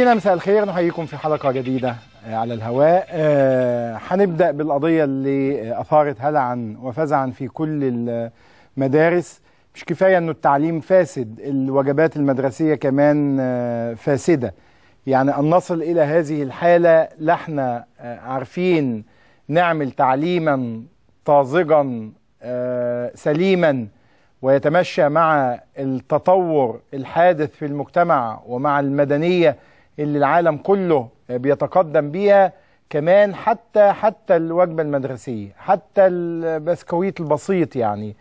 هنا مساء الخير نحييكم في حلقة جديدة على الهواء آه، هنبدأ بالقضية اللي أثارت هلعا وفزعا في كل المدارس مش كفاية أنه التعليم فاسد الوجبات المدرسية كمان آه، فاسدة يعني أن نصل إلى هذه الحالة لا احنا آه، عارفين نعمل تعليما طازجا آه، سليما ويتمشى مع التطور الحادث في المجتمع ومع المدنية اللي العالم كله بيتقدم بيها كمان حتى حتى الوجبة المدرسية حتى البسكويت البسيط يعني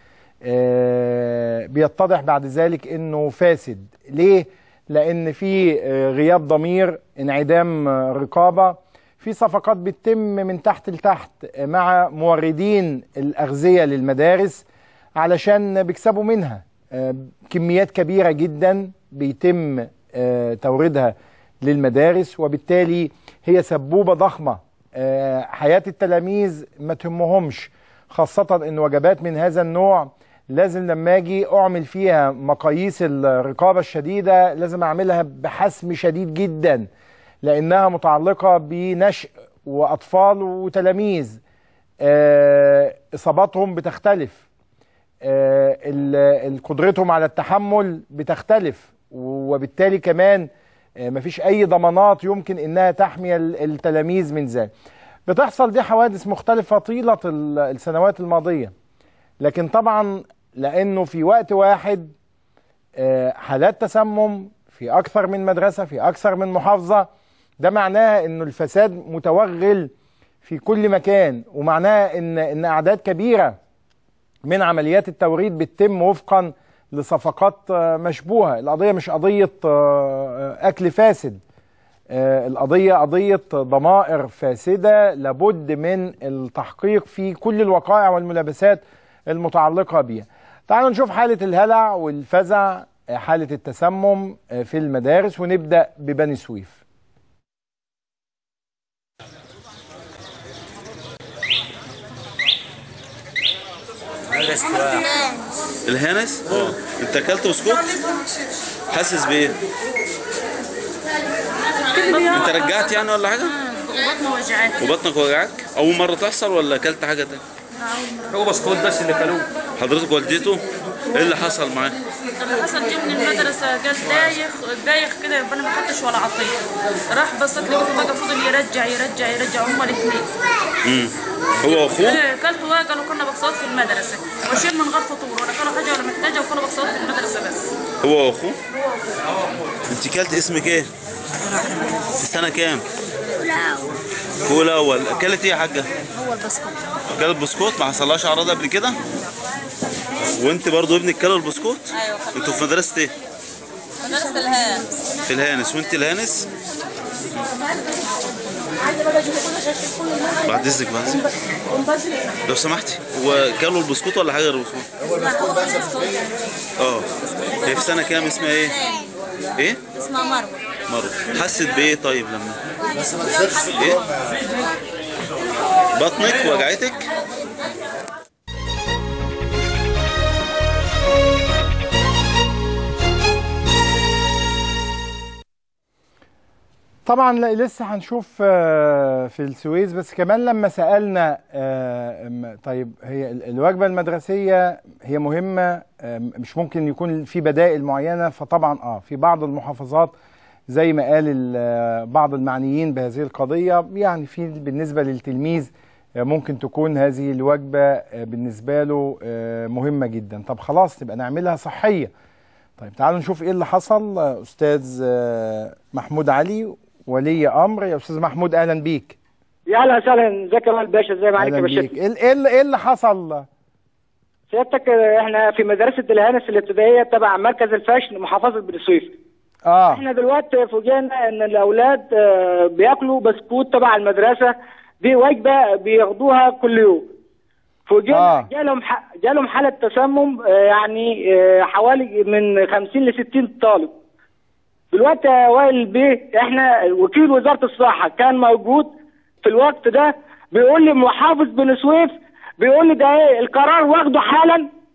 آه، بيتضح بعد ذلك انه فاسد ليه؟ لان في آه، غياب ضمير انعدام آه، رقابة في صفقات بتتم من تحت لتحت مع موردين الأغذية للمدارس علشان بيكسبوا منها آه، كميات كبيرة جدا بيتم آه، توريدها للمدارس وبالتالي هي سبوبة ضخمة آه، حياة التلاميذ ما تهمهمش خاصة ان وجبات من هذا النوع لازم لما اجي اعمل فيها مقاييس الرقابة الشديدة لازم اعملها بحسم شديد جدا لانها متعلقة بنشء واطفال وتلاميذ آه، اصاباتهم بتختلف آه، ال- ال- قدرتهم على التحمل بتختلف وبالتالي كمان آه، مفيش اي ضمانات يمكن انها تحمي ال- التلاميذ من ذلك بتحصل دي حوادث مختلفة طيلة ال- السنوات الماضية لكن طبعا لانه في وقت واحد آه، حالات تسمم في اكثر من مدرسة في اكثر من محافظة ده معناها انه الفساد متوغل في كل مكان ومعناها ان ان اعداد كبيره من عمليات التوريد بتتم وفقا لصفقات آه، مشبوهه القضيه مش قضيه آه، اكل فاسد آه، القضيه قضيه ضمائر فاسده لابد من التحقيق في كل الوقائع والملابسات المتعلقه بها تعالوا نشوف حاله الهلع والفزع آه، حاله التسمم آه، في المدارس ونبدا ببني سويف الهانس اه انت اكلت بسكوت حاسس بايه انت رجعت يعني ولا حاجه بطني وجعت وبطنك وجعك اول مره تحصل ولا اكلت حاجه تاني هو بسكوت بس اللي كلوه حضرتك والدته ايه اللي حصل معاه اللي حصل جه من المدرسه قال دايخ دايخ كده يبقى انا ما خدتش ولا عطيه راح بصت لي بقى فضل يرجع يرجع يرجع هما الاثنين امم هو واخوه ايه كلت واكل وكنا بقصاد في المدرسه وشيل من غير فطور ولا كانوا حاجه ولا محتاجه وكنا بقصاد في المدرسه بس هو واخوه انت كلت اسمك ايه في سنه كام اولى اول اكلت ايه يا حاجه هو البسكوت اكلت بسكوت ما حصلهاش اعراض قبل كده وانت برضو ابنك كل البسكوت ايوه انتوا في مدرسه ايه مدرسه الهام في الهانس وانت الهانس بعد اذنك بعد اذنك لو سمحتي هو كلوا البسكوت ولا حاجه غير البسكوت؟ اه هي في سنه كام اسمها ايه؟ ايه؟ اسمها مروه مروه حست بايه طيب لما ايه؟ بطنك وجعتك؟ طبعا لا لسه هنشوف آه، في السويس بس كمان لما سألنا آه، م- طيب هي ال- الوجبة المدرسية هي مهمة آه، مش ممكن يكون في بدائل معينة فطبعا اه في بعض المحافظات زي ما قال ال- آه، بعض المعنيين بهذه القضية يعني في بالنسبة للتلميذ آه، ممكن تكون هذه الوجبة آه، بالنسبة له آه، مهمة جدا طب خلاص تبقى نعملها صحية طيب تعالوا نشوف ايه اللي حصل آه، استاذ آه، محمود علي ولي امر يا استاذ محمود اهلا بيك يا اهلا وسهلا ازيك يا باشا ازي معاك يا اهلا باشا بيك ايه ايه اللي, إيه اللي حصل سيادتك آه، احنا في مدرسه الهانس الابتدائيه تبع مركز الفاشن محافظه بني سويف اه احنا دلوقتي فوجئنا ان الاولاد آه، بياكلوا بسكوت تبع المدرسه دي وجبه بياخدوها كل يوم فوجئنا آه. جالهم ح- جالهم حاله تسمم آه، يعني آه، حوالي من 50 ل 60 طالب دلوقتي يا وائل بيه احنا وكيل وزاره الصحه كان موجود في الوقت ده بيقول لي محافظ بني سويف بيقول لي ده ايه القرار واخده حالا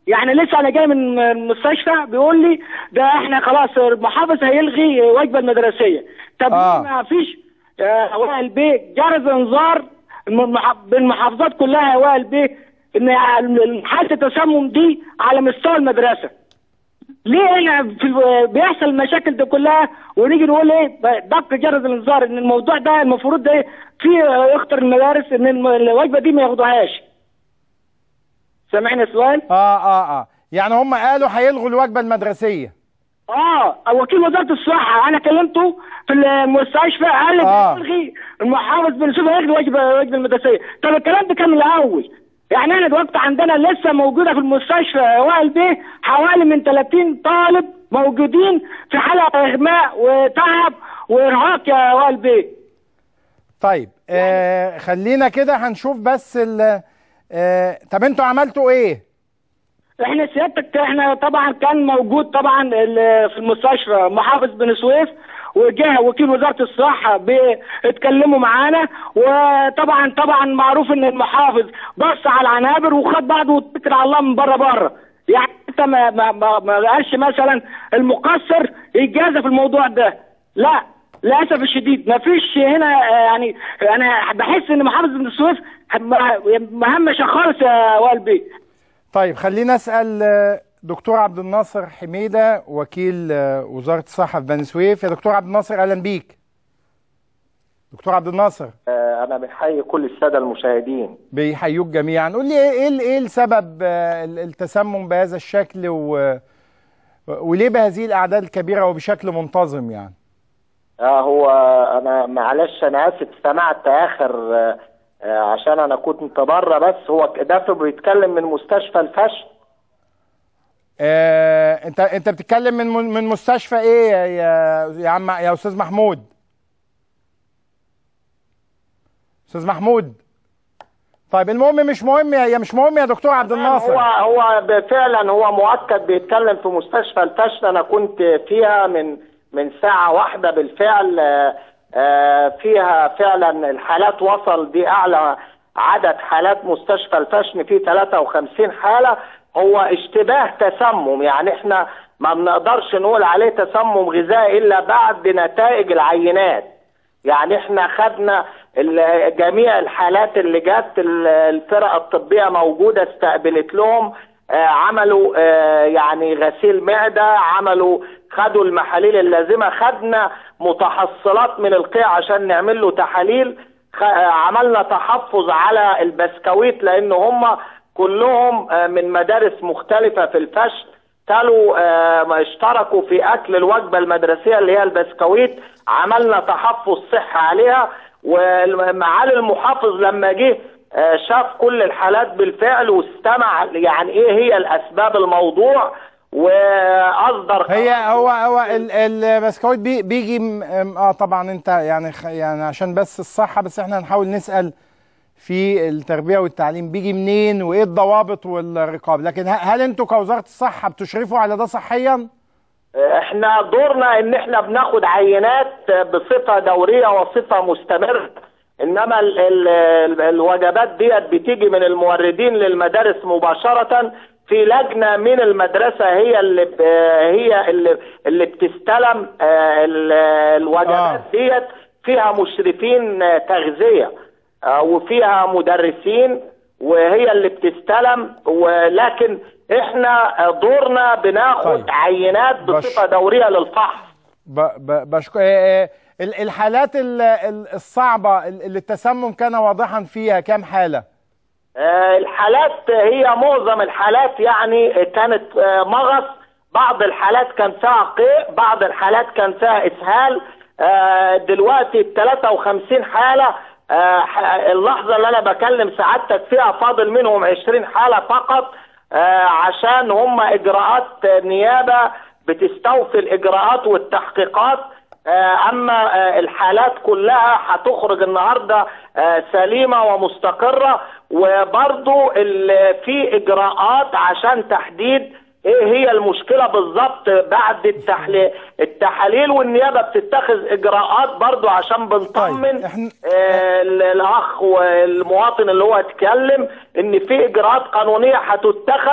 يعني لسه انا جاي من المستشفى بيقول لي ده احنا خلاص المحافظ هيلغي وجبه المدرسيه طب آه. ليه ما فيش آه، وائل بيه جرس انذار المح- بالمحافظات كلها يا وائل بيه ان حاله التسمم دي على مستوى المدرسه ليه هنا في ال- بيحصل المشاكل دي كلها ونيجي نقول ايه دق جرس الانذار ان الموضوع ده المفروض ده إيه؟ في يخطر المدارس ان الم- الوجبه دي ما ياخدوهاش سامعني السؤال؟ اه اه اه يعني هم قالوا هيلغوا الوجبه المدرسيه اه وكيل وزاره الصحه انا كلمته في المستشفى قال لي آه. الغي المحافظ بن سوبر يلغي وجبه وجبه المدرسيه طب الكلام ده كان من الاول يعني انا دلوقتي عندنا لسه موجوده في المستشفى وائل بيه حوالي من 30 طالب موجودين في حاله اغماء وتعب وارهاق يا وائل بيه طيب آه خلينا كده هنشوف بس ال آه طب انتوا عملتوا ايه احنا سيادتك احنا طبعا كان موجود طبعا ال- في المستشفى محافظ بن سويف وجه وكيل وزاره الصحه بيتكلموا معانا وطبعا طبعا معروف ان المحافظ بص على العنابر وخد بعضه واتكل على الله من بره بره يعني انت ما ما ما, ما قالش مثلا المقصر يتجازى في الموضوع ده لا للاسف الشديد ما فيش هنا آه، يعني انا بحس ان محافظ بن سويف مهمشه خالص يا وائل بيه طيب خلينا اسال آه، دكتور عبد الناصر حميده وكيل آه، وزاره الصحه في بني سويف يا دكتور عبد الناصر اهلا بيك دكتور عبد الناصر آه، أنا بحيي كل السادة المشاهدين بيحيوك جميعا قول لي ايه ايه ال- ايه السبب آه، ال- التسمم بهذا الشكل و وليه بهذه الاعداد الكبيره وبشكل منتظم يعني آه هو أنا معلش أنا آسف سمعت آخر آه، آه، عشان أنا كنت بره بس هو ده بيتكلم من مستشفى الفشل آه انت انت بتتكلم من من مستشفى ايه يا يا, يا عم يا استاذ محمود استاذ محمود طيب المهم مش مهم يا يا مش مهم يا دكتور عبد هو الناصر هو فعلا هو مؤكد بيتكلم في مستشفى الفشل أنا كنت فيها من من ساعة واحدة بالفعل آه، آه، فيها فعلا الحالات وصل دي أعلى عدد حالات مستشفى الفشل فيه 53 حالة هو اشتباه تسمم يعني احنا ما بنقدرش نقول عليه تسمم غذائي إلا بعد نتائج العينات يعني احنا خدنا ال- جميع الحالات اللي جت ال- الفرق الطبية موجودة استقبلت لهم آه، عملوا آه، يعني غسيل معدة عملوا خدوا المحاليل اللازمة خدنا متحصلات من القيع عشان نعمل له تحاليل خ- آه، عملنا تحفظ على البسكويت لان هم كلهم آه، من مدارس مختلفة في الفشل كانوا آه، اشتركوا في اكل الوجبه المدرسيه اللي هي البسكويت عملنا تحفظ صحي عليها ومعالي المحافظ لما جه آه، شاف كل الحالات بالفعل واستمع يعني ايه هي الاسباب الموضوع واصدر هي هو هو ال- البسكويت بي بيجي م- م- اه طبعا انت يعني خ- يعني عشان بس الصحه بس احنا هنحاول نسال في التربيه والتعليم بيجي منين وايه الضوابط والرقاب لكن ه- هل انتوا كوزاره الصحه بتشرفوا على ده صحيا؟ احنا دورنا ان احنا بناخد عينات بصفة دورية وصفة مستمرة انما ال ال ال الوجبات ديت بتيجي من الموردين للمدارس مباشرة في لجنة من المدرسة هي اللي ب- هي اللي اللي بتستلم آه، ال- الوجبات آه. ديت فيها مشرفين آه، تغذية آه، وفيها مدرسين وهي اللي بتستلم ولكن احنا آه، دورنا بناخد طيب. عينات بصفة دورية للفحص ب ب بشك... آه، آه، ال- الحالات ال- ال- الصعبه ال- اللي التسمم كان واضحا فيها كام حاله؟ آه، الحالات هي معظم الحالات يعني كانت آه، مغص بعض الحالات كان فيها قيء بعض الحالات كان فيها اسهال آه، دلوقتي ال 53 حاله آه، ح- اللحظه اللي انا بكلم سعادتك فيها فاضل منهم 20 حاله فقط آه، عشان هم اجراءات نيابه بتستوفي الاجراءات والتحقيقات آه، اما آه، الحالات كلها هتخرج النهارده آه، سليمه ومستقره وبرضو ال- في اجراءات عشان تحديد ايه هي المشكله بالظبط بعد التحليل التحاليل والنيابه بتتخذ اجراءات برضو عشان بنطمن إحنا- آه، ال- الاخ والمواطن اللي هو اتكلم ان في اجراءات قانونيه هتتخذ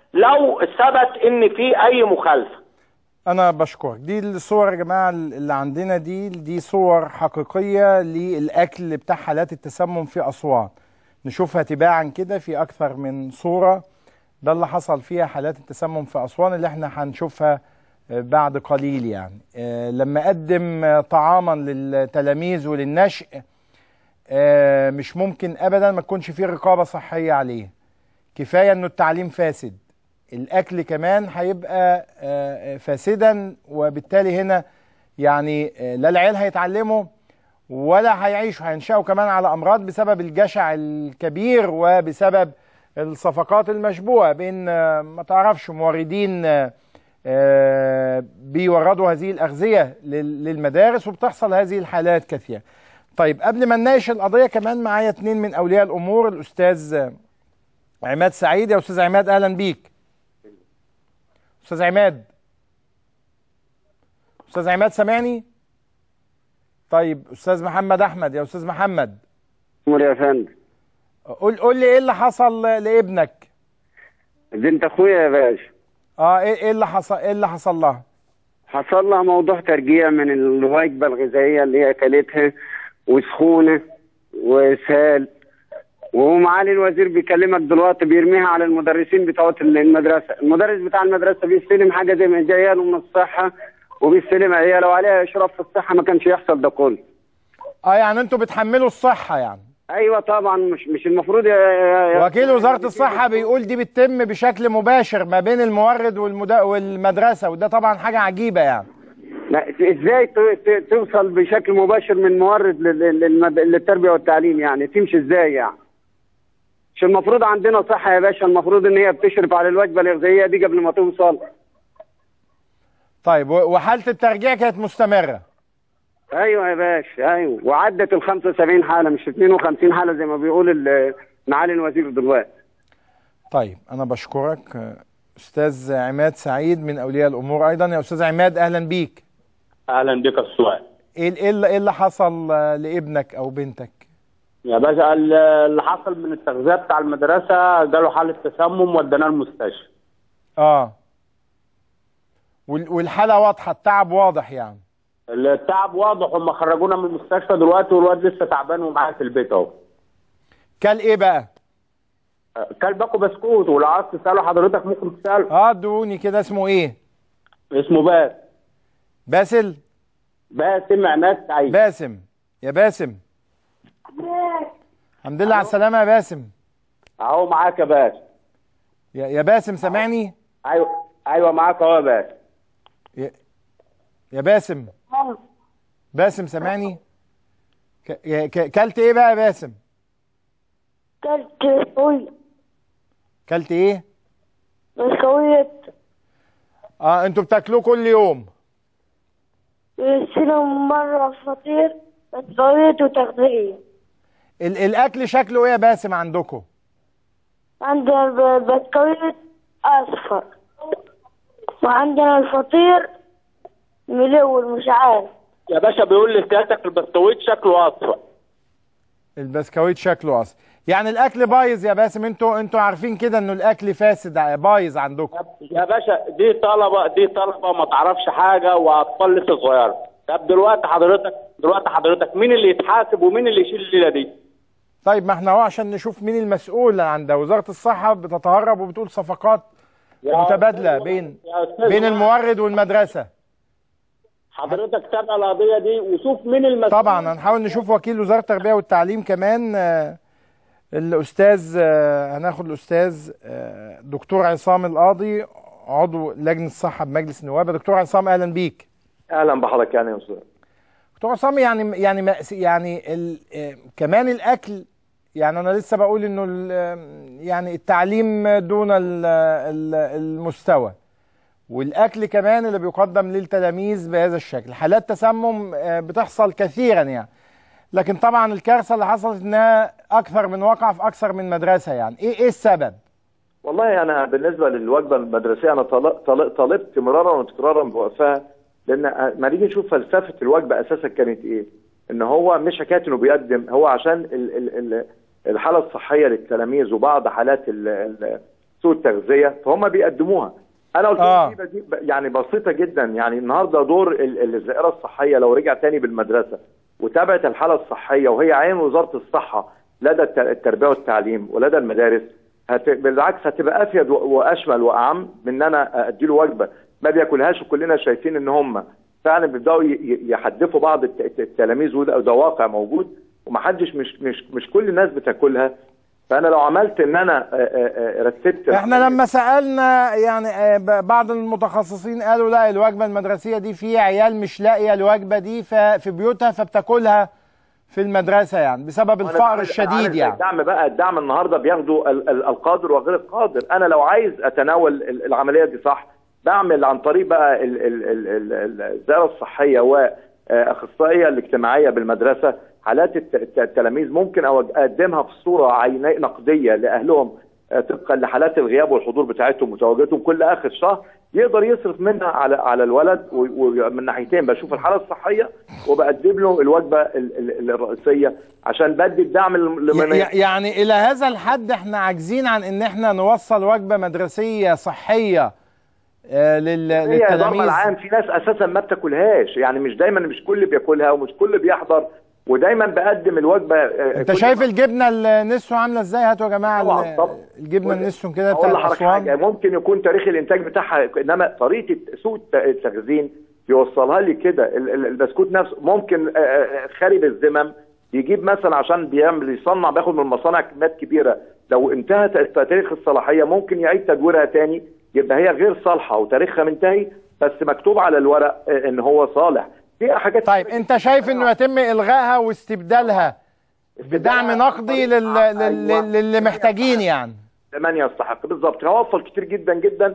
لو ثبت ان في اي مخالفه انا بشكرك دي الصور يا جماعه اللي عندنا دي دي صور حقيقيه للاكل بتاع حالات التسمم في اسوان نشوفها تباعا كده في اكثر من صوره ده اللي حصل فيها حالات التسمم في اسوان اللي احنا هنشوفها بعد قليل يعني آه، لما قدم آه، طعاما للتلاميذ وللنشء آه، مش ممكن ابدا ما تكونش فيه رقابه صحيه عليه كفايه انه التعليم فاسد الاكل كمان هيبقى آه، آه، فاسدا وبالتالي هنا يعني آه، لا العيال هيتعلموا ولا هيعيشوا هينشأوا كمان على امراض بسبب الجشع الكبير وبسبب الصفقات المشبوهه بين آه، ما تعرفش موردين آه، آه، بيوردوا هذه الاغذيه لل- للمدارس وبتحصل هذه الحالات كثيره. طيب قبل ما نناقش القضيه كمان معايا اتنين من اولياء الامور الاستاذ آه، عماد سعيد يا استاذ عماد اهلا بيك. استاذ عماد استاذ عماد سامعني؟ طيب استاذ محمد احمد يا استاذ محمد عمر يا فندم قول قول لي ايه اللي حصل لابنك؟ بنت اخويا يا باشا اه ايه ايه اللي حصل ايه اللي حصل لها؟ حصل لها موضوع ترجيع من الوجبه الغذائيه اللي هي اكلتها وسخونه واسهال وهو معالي الوزير بيكلمك دلوقتي بيرميها على المدرسين بتوع المدرسه المدرس بتاع المدرسه بيستلم حاجه زي ما جايه له من الصحه وبيستلم عياله وعليها اشراف في الصحه ما كانش يحصل ده كله اه يعني انتوا بتحملوا الصحه يعني ايوه طبعا مش مش المفروض يا يا- يا- وكيل وزاره الصحه بيقول دي بتتم بشكل مباشر ما بين المورد والمدا... والمدرسه وده طبعا حاجه عجيبه يعني لا، ازاي ت- ت- توصل بشكل مباشر من مورد لل- لل- للمد- للتربيه والتعليم يعني تمشي ازاي يعني مش المفروض عندنا صحه يا باشا المفروض ان هي بتشرف على الوجبه الغذائيه دي قبل ما توصل طيب و- وحاله الترجيع كانت مستمره ايوه يا باشا ايوه وعدت ال 75 حاله مش 52 حاله زي ما بيقول ال- معالي الوزير دلوقتي طيب انا بشكرك آه، استاذ عماد سعيد من اولياء الامور ايضا يا استاذ عماد اهلا بيك اهلا بك السؤال ايه ايه اللي, إيه اللي حصل آه، لابنك او بنتك يا باشا ال- اللي حصل من التغذيه بتاع المدرسه جاله حاله تسمم وديناه المستشفى اه وال- والحاله واضحه التعب واضح يعني التعب واضح هم خرجونا من المستشفى دلوقتي والواد لسه تعبان ومعايا في البيت اهو كل ايه بقى كل باكو بسكوت ولو عايز تساله حضرتك ممكن تساله اه ادوني كده اسمه ايه اسمه باس باسل باسم عماد سعيد باسم يا باسم الحمد لله على السلامه يا باسم اهو معاك يا باشا يا يا باسم سامعني ايوه ايوه معاك اهو يا باشا يا, يا باسم باسم سامعني ك- يا- ك- كلت ايه بقى يا باسم كلت بسكويت كلت ايه بسكويت اه انتوا بتاكلوه كل يوم يرسلهم مرة فطير بسكويت وتغذية ال الاكل شكله ايه يا باسم عندكم عندنا الب- البسكويت أصفر وعندنا الفطير ملون مش عارف يا باشا بيقول لي سيادتك البسكويت شكله اصفر البسكويت شكله اصلا يعني الاكل بايظ يا باسم انتوا انتوا عارفين كده انه الاكل فاسد ع- بايظ عندكم يا باشا دي طلبه دي طلبه ما تعرفش حاجه واطفال لسه صغيره طب دلوقتي حضرتك دلوقتي حضرتك مين اللي يتحاسب ومين اللي يشيل الليله دي؟ طيب ما احنا اهو عشان نشوف مين المسؤول عن ده وزاره الصحه بتتهرب وبتقول صفقات يا متبادله أستاذ- بين يا أستاذ بين معاذ، المورد والمدرسه حضرتك تابع القضيه دي وشوف مين المسؤول طبعا هنحاول نشوف وكيل وزاره التربيه والتعليم كمان آه، الاستاذ آه، هناخد الاستاذ آه، دكتور عصام القاضي عضو لجنه الصحه بمجلس النواب دكتور عصام اهلا بيك اهلا بحضرتك يعني يا استاذ دكتور عصام يعني يعني مأس- يعني ال آه، كمان الاكل يعني انا لسه بقول انه ال- آه، يعني التعليم دون ال- ال- المستوى والاكل كمان اللي بيقدم للتلاميذ بهذا الشكل حالات تسمم آه، بتحصل كثيرا يعني لكن طبعا الكارثه اللي حصلت انها اكثر من وقع في اكثر من مدرسه يعني ايه ايه السبب والله انا بالنسبه للوجبه المدرسيه انا طل- طل- طالبت مرارا وتكرارا بوقفها لان ما نيجي نشوف فلسفه الوجبه اساسا كانت ايه؟ ان هو مش حكايه انه بيقدم هو عشان ال ال ال الحاله الصحيه للتلاميذ وبعض حالات ال ال سوء التغذيه فهم بيقدموها انا قلت آه. لهم في بديل- يعني بسيطه جدا يعني النهارده دور ال- ال- الزائره الصحيه لو رجع تاني بالمدرسه وتابعت الحاله الصحيه وهي عين وزاره الصحه لدى الت- التربيه والتعليم ولدى المدارس هت... بالعكس هتبقى افيد و- واشمل واعم من ان انا اديله وجبه ما بياكلهاش وكلنا شايفين ان هم فعلا بيبداوا ي- ي- يحدفوا بعض الت- الت- التلاميذ وده وده واقع موجود ومحدش مش مش مش كل الناس بتاكلها فانا لو عملت ان انا آه، آه، آه، رتبت احنا لما سالنا يعني آه، ب- بعض المتخصصين قالوا لا الوجبه المدرسيه دي في عيال مش لاقيه الوجبه دي ف- في بيوتها فبتاكلها في المدرسه يعني بسبب وأنا الفقر عامل- الشديد عامل زي يعني الدعم بقى الدعم النهارده بياخده ال- ال- القادر وغير القادر انا لو عايز اتناول ال- العمليه دي صح بعمل عن طريق بقى ال- ال- ال- ال- الزياره الصحيه واخصائيه الاجتماعيه بالمدرسه حالات الت- الت- التلاميذ ممكن أو اقدمها في صوره عيني نقديه لاهلهم آه، طبقا لحالات الغياب والحضور بتاعتهم وتواجدهم كل اخر شهر يقدر يصرف منها على على الولد و- ومن ناحيتين بشوف الحاله الصحيه وبقدم له الوجبه ال- ال- الرئيسيه عشان بدي الدعم لمن ي- يعني الى هذا الحد احنا عاجزين عن ان احنا نوصل وجبه مدرسيه صحيه آه، لل- هي ضرب للتلاميذ العام في ناس اساسا ما بتاكلهاش يعني مش دايما مش كل بياكلها ومش كل بيحضر ودايما بقدم الوجبه آه، انت كل شايف ما- الجبنه النسو عامله ازاي هاتوا يا جماعه طبعا ال- طبعا الجبنه النسو كده اقول بتاع لحضرتك اسوان حاجه ممكن يكون تاريخ الانتاج بتاعها انما طريقه سوء الت- التخزين يوصلها لي كده ال- ال- البسكوت نفسه ممكن آه، آه، خارب الزمن يجيب مثلا عشان بيعمل يصنع بياخد من المصانع كميات كبيره لو انتهت تاريخ الصلاحيه ممكن يعيد تدويرها تاني يبقى هي غير صالحه وتاريخها منتهي بس مكتوب على الورق آه، ان هو صالح في حاجات طيب انت شايف انه يتم الغائها واستبدالها بدعم نقدي لل- لل- لل- للي محتاجين يعني من يستحق بالظبط هوفر كتير جدا جدا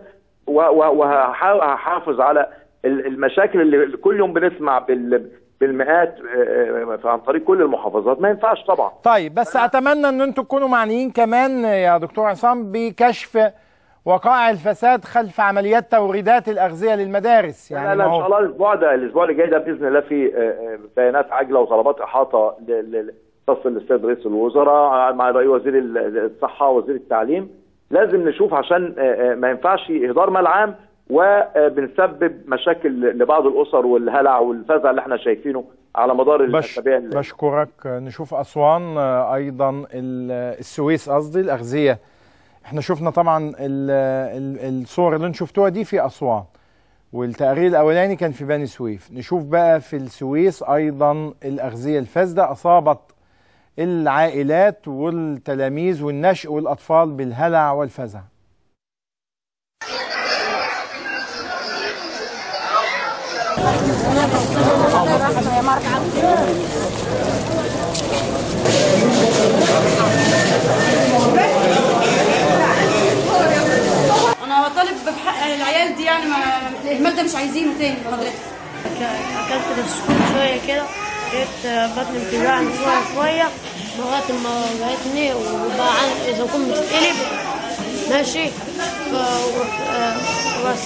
وهحافظ على ال- المشاكل اللي كل يوم بنسمع بال بالمئات آه، آه، عن طريق كل المحافظات ما ينفعش طبعا طيب بس اتمنى ان انتم تكونوا معنيين كمان يا دكتور عصام بكشف وقائع الفساد خلف عمليات توريدات الاغذيه للمدارس يعني لا لا ما ان هو- شاء الله الاسبوع ده الاسبوع اللي جاي ده باذن الله في آه، آه، بيانات عاجله وطلبات احاطه ل- ل- تصل للسيد رئيس الوزراء مع رئيس وزير ال- الصحه وزير التعليم لازم نشوف عشان آه، آه، ما ينفعش اهدار مال عام وبنسبب مشاكل لبعض الاسر والهلع والفزع اللي احنا شايفينه على مدار بش الاسابيع اللي- بشكرك نشوف اسوان آه، ايضا ال- السويس قصدي الاغذيه احنا شفنا طبعا ال- ال- الصور اللي انتم شفتوها دي في اسوان والتقرير الاولاني كان في بني سويف نشوف بقى في السويس ايضا الاغذيه الفاسده اصابت العائلات والتلاميذ والنشء والاطفال بالهلع والفزع انا بطالب بحق العيال دي يعني ما الاهمال ده مش عايزينه تاني في المدرسه اكلت بسكوت شويه كده لقيت بطني بتوجعني شويه شويه لغايه ما وجعتني وبقى عن- اذا كنت بتتقلب ماشي ف آه، بس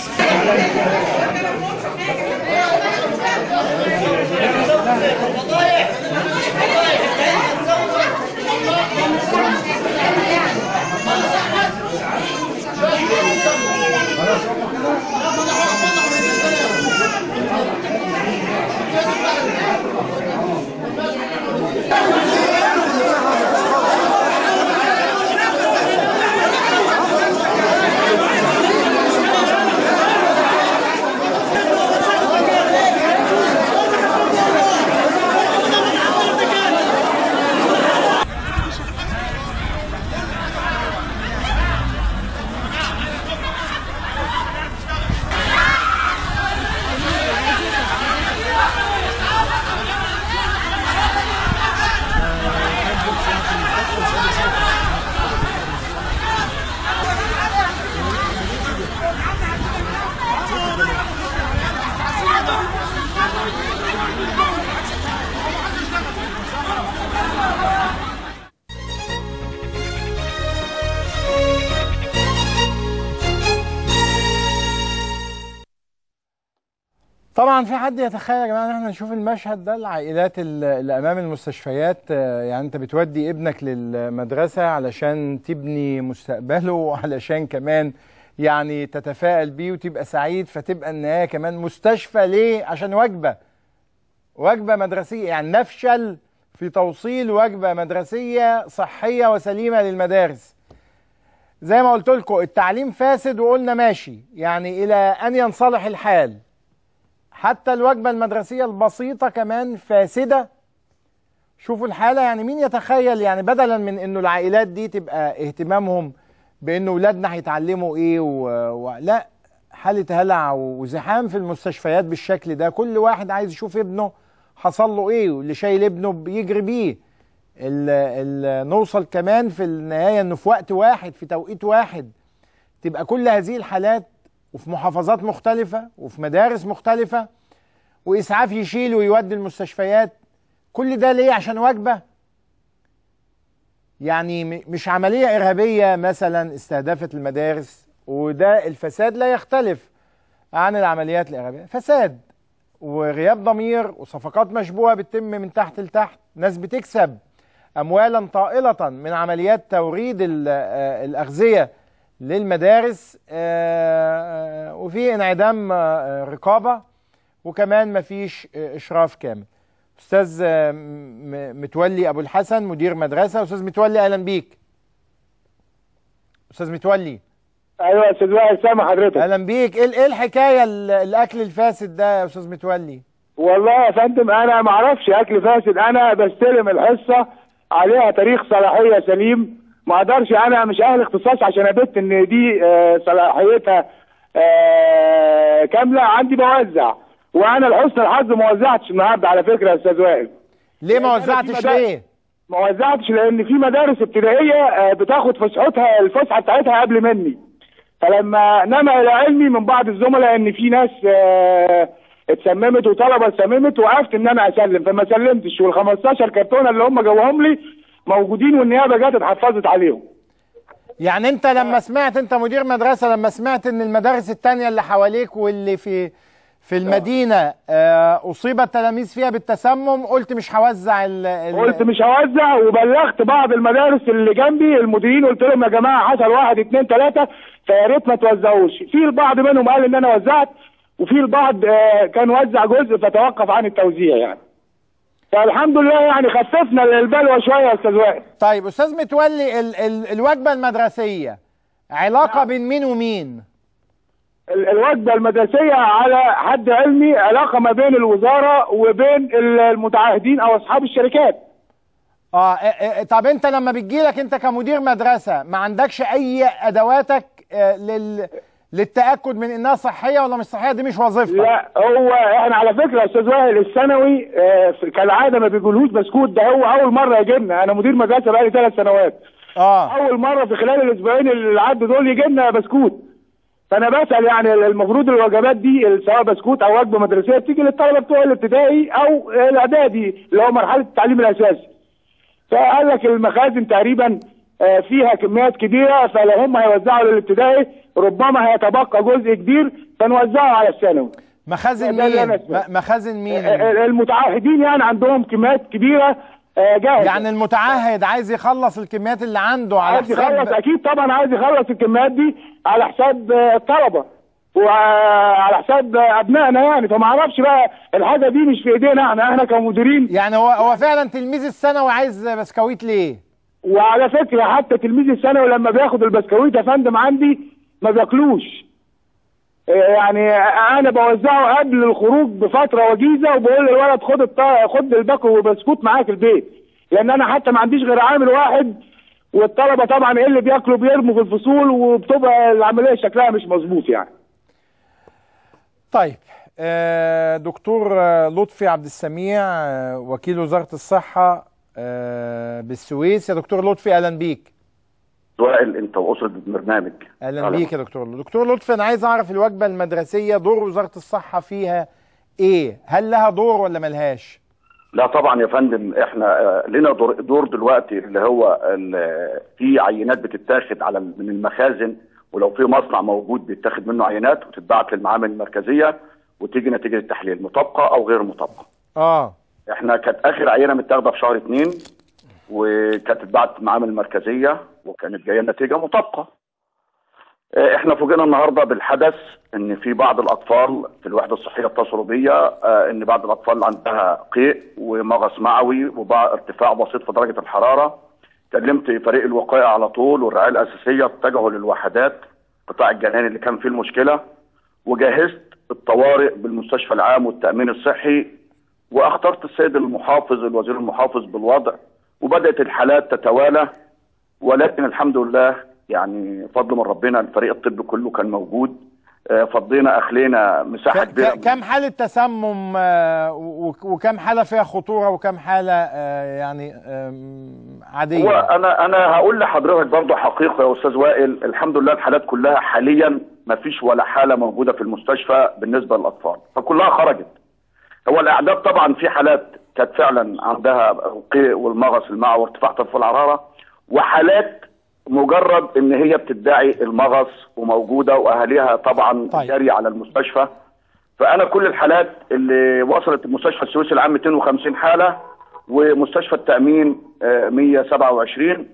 Thank you. طبعا في حد يتخيل يا جماعه ان احنا نشوف المشهد ده العائلات ال- اللي امام المستشفيات آه، يعني انت بتودي ابنك للمدرسه علشان تبني مستقبله وعلشان كمان يعني تتفائل بيه وتبقى سعيد فتبقى النهايه كمان مستشفى ليه؟ عشان وجبه وجبه مدرسيه يعني نفشل في توصيل وجبه مدرسيه صحيه وسليمه للمدارس. زي ما قلت لكم التعليم فاسد وقلنا ماشي يعني الى ان ينصلح الحال. حتى الوجبة المدرسية البسيطة كمان فاسدة شوفوا الحالة يعني مين يتخيل يعني بدلا من انه العائلات دي تبقى اهتمامهم بانه ولادنا هيتعلموا ايه و... و... لا حالة هلع وزحام في المستشفيات بالشكل ده كل واحد عايز يشوف ابنه حصل له ايه واللي شايل ابنه بيجري بيه ال... ال... نوصل كمان في النهاية انه في وقت واحد في توقيت واحد تبقى كل هذه الحالات وفي محافظات مختلفة وفي مدارس مختلفة وإسعاف يشيل ويودي المستشفيات كل ده ليه عشان وجبة يعني م- مش عملية إرهابية مثلا استهدفت المدارس وده الفساد لا يختلف عن العمليات الإرهابية فساد وغياب ضمير وصفقات مشبوهة بتتم من تحت لتحت ناس بتكسب أموالا طائلة من عمليات توريد ال- آه، الأغذية للمدارس آه، وفي انعدام آه، رقابه وكمان مفيش آه، اشراف كامل استاذ آه، م- متولي ابو الحسن مدير مدرسه استاذ متولي اهلا بيك استاذ متولي ايوه يا استاذ وائل سامع حضرتك اهلا بيك ايه ايه الحكايه ال- الاكل الفاسد ده يا استاذ متولي والله يا فندم انا ما اعرفش اكل فاسد انا بستلم الحصه عليها تاريخ صلاحيه سليم ما اقدرش انا مش اهل اختصاص عشان ابت ان دي آه، صلاحيتها آه، كامله عندي بوزع وانا لحسن الحظ ما وزعتش النهارده على فكره يا استاذ وائل ليه ما لأن أنا في وزعتش مدا- ليه ما وزعتش لان في مدارس ابتدائيه آه، بتاخد فسحتها الفسحه بتاعتها قبل مني فلما نما الى علمي من بعض الزملاء ان في ناس آه، اتسممت وطلبه اتسممت وقفت ان انا اسلم فما سلمتش وال 15 كرتونه اللي هم جوهم لي موجودين والنيابه جت اتحفظت عليهم يعني انت لما سمعت انت مدير مدرسه لما سمعت ان المدارس التانية اللي حواليك واللي في في المدينه آه، اصيب التلاميذ فيها بالتسمم قلت مش هوزع ال ال- قلت مش هوزع وبلغت بعض المدارس اللي جنبي المديرين قلت لهم يا جماعه حصل واحد اتنين تلاته فيا ريت ما توزعوش في البعض منهم قال ان انا وزعت وفي البعض آه، كان وزع جزء فتوقف عن التوزيع يعني فالحمد لله يعني خففنا البلوى شويه يا استاذ وائل طيب استاذ متولي ال ال الوجبه المدرسيه علاقه بين مين ومين ال- الوجبه المدرسيه على حد علمي علاقه ما بين الوزاره وبين ال- المتعاهدين او اصحاب الشركات اه اه، اه، طب انت لما بتجيلك انت كمدير مدرسه ما عندكش اي ادواتك اه، لل للتاكد من انها صحيه ولا مش صحيه دي مش وظيفتك لا هو احنا على فكره يا استاذ وائل الثانوي آه، في- كالعاده ما بيجولهوش بسكوت ده هو اول مره يجي لنا انا مدير مدرسه بقالي ثلاث سنوات اه اول مره في خلال الاسبوعين اللي عدوا دول يجي لنا بسكوت فانا بسال يعني المفروض الوجبات دي سواء بسكوت او وجبه مدرسيه بتيجي للطلبه بتوع الابتدائي او الاعدادي اللي هو مرحله التعليم الاساسي فقال لك المخازن تقريبا آه، فيها كميات كبيره فلو هم هيوزعوا للابتدائي ربما هيتبقى جزء كبير فنوزعه على الثانوي مخازن ده اللي أنا مين أسمعه. م- مخازن مين آه، المتعاهدين يعني عندهم كميات كبيره آه، جاهزه يعني المتعهد عايز يخلص الكميات اللي عنده على عايز يخلص حساب اكيد طبعا عايز يخلص الكميات دي على حساب آه، الطلبه وعلى حساب آه، ابنائنا يعني فما اعرفش بقى الحاجه دي مش في ايدينا احنا احنا كمديرين يعني هو هو فعلا تلميذ الثانوي عايز بسكويت ليه وعلى فكره حتى تلميذ الثانوي لما بياخد البسكويت يا فندم عندي ما بياكلوش آه، يعني انا بوزعه قبل الخروج بفتره وجيزه وبقول للولد خد الط- خد الباكو والبسكوت معاك البيت لان انا حتى ما عنديش غير عامل واحد والطلبه طبعا ايه اللي بياكلوا بيرموا في الفصول وبتبقى العمليه شكلها مش مظبوط يعني طيب آه، دكتور آه، لطفي عبد السميع آه، وكيل وزارة الصحة آه، بالسويس يا دكتور لطفي أهلا بيك وائل انت واسره البرنامج أهلا بيك يا دكتور لطفي دكتور لطفي أنا عايز أعرف الوجبة المدرسية دور وزارة الصحة فيها إيه هل لها دور ولا ملهاش لا طبعا يا فندم احنا آه، لنا دور, دور دلوقتي اللي هو ال- في عينات بتتاخد على من المخازن ولو في مصنع موجود بيتاخد منه عينات وتتبعت للمعامل المركزيه وتيجي نتيجه التحليل مطابقه او غير مطابقه اه احنا كانت اخر عينه متاخده في شهر اتنين وكانت اتبعت معامل مركزيه وكانت جايه النتيجه مطابقه اه، احنا فوجئنا النهارده بالحدث ان في بعض الاطفال في الوحده الصحيه اتصلوا بيا اه، ان بعض الاطفال عندها قيء ومغص معوي وبعض ارتفاع بسيط في درجه الحراره كلمت فريق الوقايه على طول والرعايه الاساسيه اتجهوا للوحدات قطاع الجنان اللي كان فيه المشكله وجهزت الطوارئ بالمستشفى العام والتامين الصحي واخترت السيد المحافظ الوزير المحافظ بالوضع وبدات الحالات تتوالى ولكن الحمد لله يعني فضل من ربنا الفريق الطبي كله كان موجود آه، فضينا اخلينا مساحه ك- كبيره ك- كم حالة تسمم آه، و- وكم حالة فيها خطورة وكم حالة آه، يعني آم، هو عادية انا انا هقول لحضرتك برضه حقيقه يا استاذ وائل الحمد لله الحالات كلها حاليا ما فيش ولا حاله موجوده في المستشفى بالنسبه للاطفال فكلها خرجت هو الاعداد طبعا في حالات كانت فعلا عندها القيء والمغص المعوي وارتفاع في الحراره وحالات مجرد ان هي بتدعي المغص وموجوده واهاليها طبعا طيب. جاريه على المستشفى فانا كل الحالات اللي وصلت المستشفى السويسي العام 250 حاله ومستشفى التامين آه، 127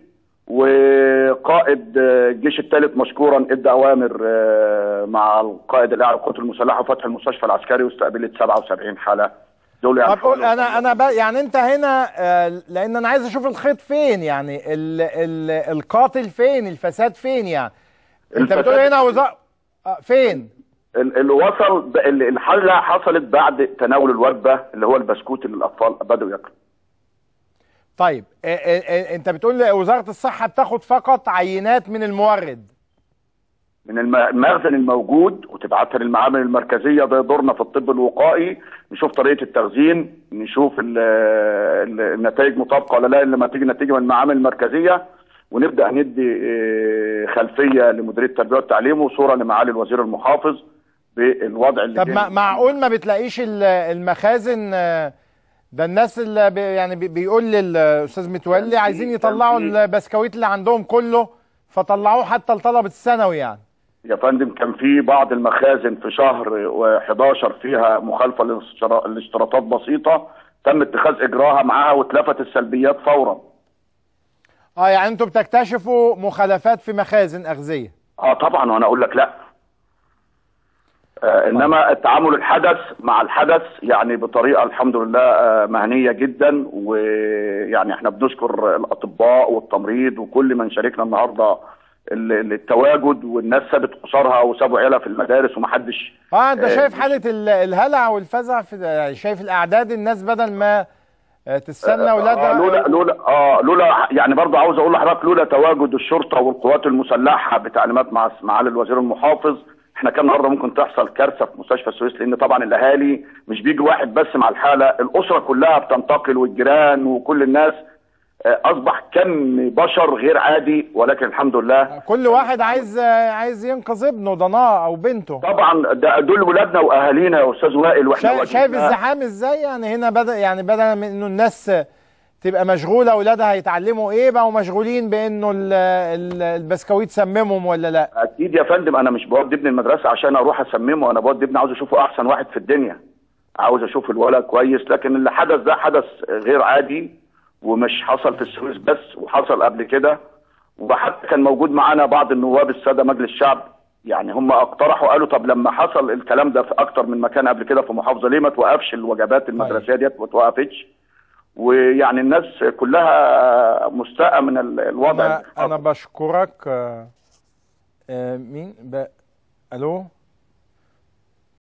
وقائد آه، الجيش الثالث مشكورا ادى اوامر آه، مع القائد الاعلى للقوات المسلحه فتح المستشفى العسكري واستقبلت 77 حاله دول يعني طب قول انا انا ب... يعني انت هنا آه، لان انا عايز اشوف الخيط فين يعني ال... ال... القاتل فين الفساد فين يعني انت الفساد- بتقول هنا وزارة آه، فين ال- اللي وصل ب- ال- الحاله حصلت بعد تناول الوجبه اللي هو البسكوت اللي الاطفال بداوا ياكلوا طيب آه، آه، آه، انت بتقول وزارة الصحة بتاخد فقط عينات من المورد من الم- المخزن الموجود وتبعتها للمعامل المركزيه ده دورنا في الطب الوقائي نشوف طريقه التخزين نشوف ال- ال- النتائج مطابقه ولا لا لما تيجي نتيجه من المعامل المركزيه ونبدا ندي آه، خلفيه لمديريه التربيه والتعليم وصوره لمعالي الوزير المحافظ بالوضع اللي طب جاي. ما معقول ما بتلاقيش ال- المخازن آه، ده الناس اللي بي يعني بي- بيقول للاستاذ متولي عايزين يطلعوا البسكويت اللي عندهم كله فطلعوه حتى لطلبة الثانوي يعني يا فندم كان في بعض المخازن في شهر 11 فيها مخالفه للاشترا- لاشتراطات بسيطه تم اتخاذ اجراءها معاها واتلفت السلبيات فورا اه يعني انتوا بتكتشفوا مخالفات في مخازن اغذيه اه طبعا وانا اقول لك لا آه انما التعامل الحدث مع الحدث يعني بطريقه الحمد لله آه مهنيه جدا ويعني احنا بنشكر الاطباء والتمريض وكل من شاركنا النهارده ال- ال- التواجد والناس سابت قصارها وسابوا عيالها في المدارس ومحدش اه انت آه، شايف حاله ال- الهلع والفزع في يعني شايف الاعداد الناس بدل ما آه، تستنى آه اولادها لولا لولا اه لولا يعني برضه عاوز اقول لحضرتك لولا تواجد الشرطه والقوات المسلحه بتعليمات مع معالي الوزير المحافظ احنا كان النهارده ممكن تحصل كارثه في مستشفى السويس لان طبعا الاهالي مش بيجي واحد بس مع الحاله الاسره كلها بتنتقل والجيران وكل الناس آه، اصبح كم بشر غير عادي ولكن الحمد لله كل واحد عايز آه، عايز ينقذ ابنه ضناه او بنته طبعا ده دول ولادنا واهالينا يا استاذ وائل واحنا شا- شايف واجبنا- الزحام ازاي يعني هنا بدا يعني بدل من انه الناس تبقى مشغوله اولادها هيتعلموا ايه بقوا مشغولين بانه ال- ال- البسكويت سممهم ولا لا اكيد يا فندم انا مش بودي ابني المدرسه عشان اروح اسممه انا بودي ابني عاوز اشوفه احسن واحد في الدنيا عاوز اشوف الولد كويس لكن اللي حدث ده حدث غير عادي ومش حصل في السويس بس وحصل قبل كده وحتى كان موجود معانا بعض النواب الساده مجلس الشعب يعني هم اقترحوا قالوا طب لما حصل الكلام ده في اكتر من مكان قبل كده في محافظه ليه ما توقفش الوجبات المدرسيه ديت ما توقفتش ويعني الناس كلها مستاءه من ال- الوضع انا انا بشكرك آه، آه، مين ب... الو